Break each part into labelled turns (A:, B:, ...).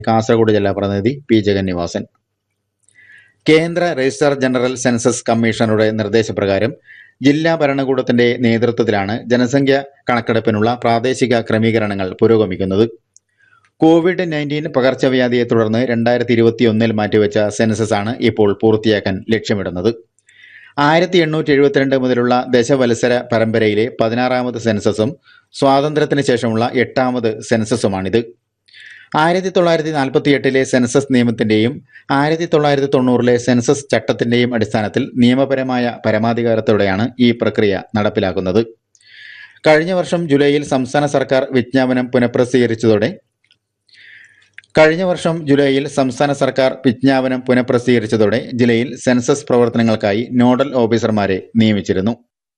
A: കാസർഗോഡ് ജില്ലാ പ്രതിനിധി പി ജഗന്നിവാസൻ കേന്ദ്ര രജിസ്ട്രാർ ജനറൽ സെൻസസ് കമ്മീഷണറുടെ നിർദ്ദേശപ്രകാരം ജില്ലാ ഭരണകൂടത്തിന്റെ നേതൃത്വത്തിലാണ് ജനസംഖ്യ കണക്കെടുപ്പിനുള്ള പ്രാദേശിക ക്രമീകരണങ്ങൾ പുരോഗമിക്കുന്നത് കോവിഡ് നയൻറ്റീൻ പകർച്ചവ്യാധിയെ തുടർന്ന് രണ്ടായിരത്തി ഇരുപത്തിയൊന്നിൽ മാറ്റിവെച്ച സെൻസസ് ആണ് ഇപ്പോൾ പൂർത്തിയാക്കാൻ ലക്ഷ്യമിടുന്നത് ആയിരത്തി എണ്ണൂറ്റി എഴുപത്തിരണ്ട് മുതലുള്ള ദശവത്സര പരമ്പരയിലെ പതിനാറാമത് സെൻസസും സ്വാതന്ത്ര്യത്തിന് ശേഷമുള്ള എട്ടാമത് സെൻസസുമാണിത് ആയിരത്തി തൊള്ളായിരത്തി നാൽപ്പത്തി എട്ടിലെ സെൻസസ് നിയമത്തിന്റെയും ആയിരത്തി തൊള്ളായിരത്തി തൊണ്ണൂറിലെ സെൻസസ് ചട്ടത്തിന്റെയും അടിസ്ഥാനത്തിൽ നിയമപരമായ പരമാധികാരത്തോടെയാണ് ഈ പ്രക്രിയ നടപ്പിലാക്കുന്നത് കഴിഞ്ഞ വർഷം ജൂലൈയിൽ സംസ്ഥാന സർക്കാർ വിജ്ഞാപനം പുനഃപ്രസിദ്ധീകരിച്ചതോടെ കഴിഞ്ഞ വർഷം ജൂലൈയിൽ സംസ്ഥാന സർക്കാർ വിജ്ഞാപനം പുനഃപ്രസിദ്ധീകരിച്ചതോടെ ജില്ലയിൽ സെൻസസ് പ്രവർത്തനങ്ങൾക്കായി നോഡൽ ഓഫീസർമാരെ നിയമിച്ചിരുന്നു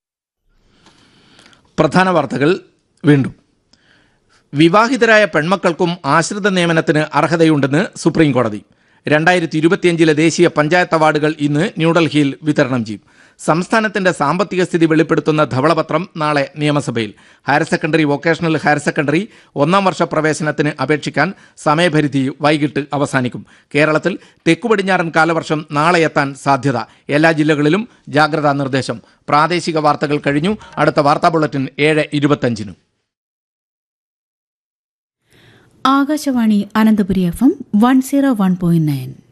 B: പ്രധാന വാർത്തകൾ വീണ്ടും വിവാഹിതരായ പെൺമക്കൾക്കും ആശ്രിത നിയമനത്തിന് അർഹതയുണ്ടെന്ന് സുപ്രീം കോടതി രണ്ടായിരത്തി ഇരുപത്തിയഞ്ചിലെ ദേശീയ പഞ്ചായത്ത് അവാർഡുകൾ ഇന്ന് ന്യൂഡൽഹിയിൽ വിതരണം ചെയ്യും സംസ്ഥാനത്തിന്റെ സാമ്പത്തിക സ്ഥിതി വെളിപ്പെടുത്തുന്ന ധവളപത്രം നാളെ നിയമസഭയിൽ higher secondary vocational higher secondary ഒന്നാം വർഷ പ്രവേശനത്തിന് അപേക്ഷിക്കാൻ സമയപരിധി വൈകിട്ട് അവസാനിക്കും കേരളത്തിൽ തെക്കു പടിഞ്ഞാറൻ കാലവർഷം നാളെ എത്താൻ സാധ്യത എല്ലാ ജില്ലകളിലും ജാഗ്രതാ നിർദ്ദേശം പ്രാദേശിക വാർത്തകൾ കഴിഞ്ഞു അടുത്ത വാർത്താ ബുള്ളറ്റിൻ ഏഴ് ഇരുപത്തഞ്ചിനും
C: Akashvani Ananthapuri F M one zero one point nine